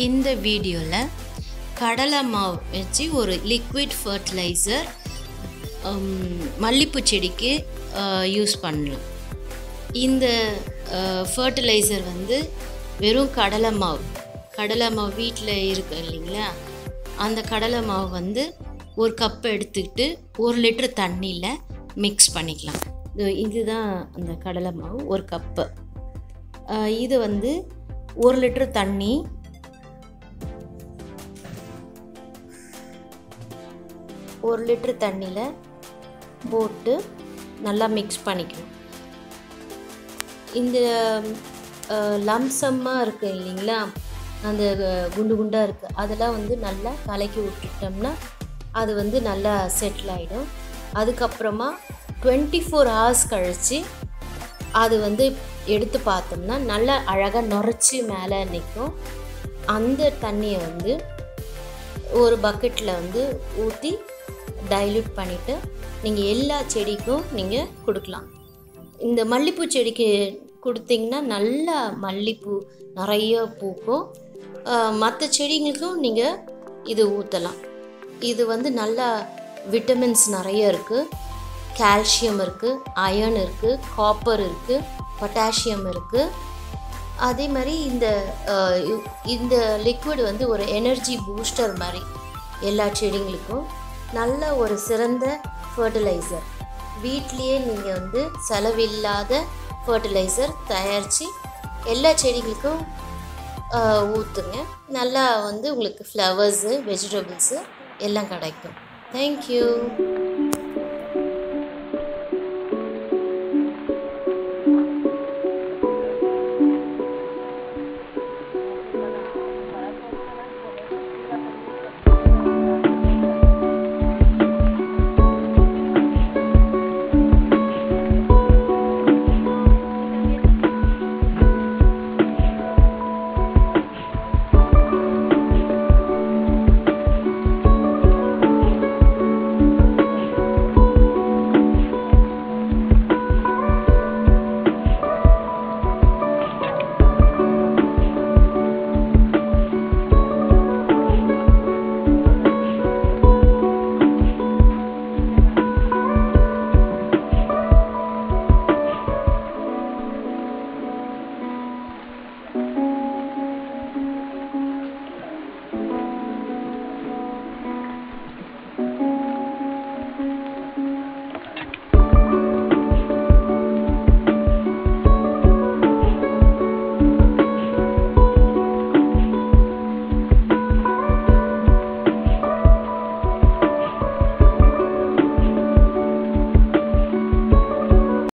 இந்த வீடியோவில் கடலை மாவு வச்சு ஒரு லிக்விட் ஃபர்டிலைசர் மல்லிப்பூ செடிக்கு யூஸ் பண்ணலாம் இந்த ஃபர்டிலைசர் வந்து வெறும் கடலை மாவு கடலை மாவு வீட்டில் இருக்கு இல்லைங்களா அந்த கடலை மாவு வந்து ஒரு கப் எடுத்துக்கிட்டு ஒரு லிட்டர் தண்ணியில் மிக்ஸ் பண்ணிக்கலாம் இது இதுதான் அந்த கடலை மாவு ஒரு கப்பு இது வந்து ஒரு லிட்டர் தண்ணி ஒரு லிட்டர் தண்ணியில் போட்டு நல்லா மிக்ஸ் பண்ணிக்கணும் இந்த லம்சம்மாக இருக்குது இல்லைங்களா அந்த குண்டு குண்டாக இருக்குது அதெல்லாம் வந்து நல்லா கலக்கி விட்டுட்டோம்னா அது வந்து நல்லா செட்டில் ஆகிடும் அதுக்கப்புறமா டுவெண்ட்டி ஃபோர் ஹவர்ஸ் கழித்து அது வந்து எடுத்து பார்த்தோம்னா நல்லா அழகாக நுரைச்சி மேலே நிற்கும் அந்த தண்ணியை வந்து ஒரு பக்கெட்டில் வந்து ஊற்றி டைல்யூட் பண்ணிவிட்டு நீங்கள் எல்லா செடிக்கும் நீங்கள் கொடுக்கலாம் இந்த மல்லிப்பூ செடிக்கு கொடுத்தீங்கன்னா நல்லா மல்லிப்பூ நிறைய பூக்கும் மற்ற செடிங்களுக்கும் நீங்கள் இது ஊற்றலாம் இது வந்து நல்லா விட்டமின்ஸ் நிறைய இருக்குது கால்சியம் இருக்குது அயர்ன் இருக்குது காப்பர் இருக்குது பொட்டாசியம் இருக்குது அதே மாதிரி இந்த இந்த லிக்விட் வந்து ஒரு எனர்ஜி பூஸ்டர் மாதிரி எல்லா செடிங்களுக்கும் நல்ல ஒரு சிறந்த ஃபர்டிலைசர் வீட்லேயே நீங்கள் வந்து செலவில்லாத ஃபர்டிலைசர் தயாரித்து எல்லா செடிகளுக்கும் ஊற்றுங்க நல்லா வந்து உங்களுக்கு ஃப்ளவர்ஸு வெஜிடபிள்ஸு எல்லாம் கிடைக்கும் தேங்க்யூ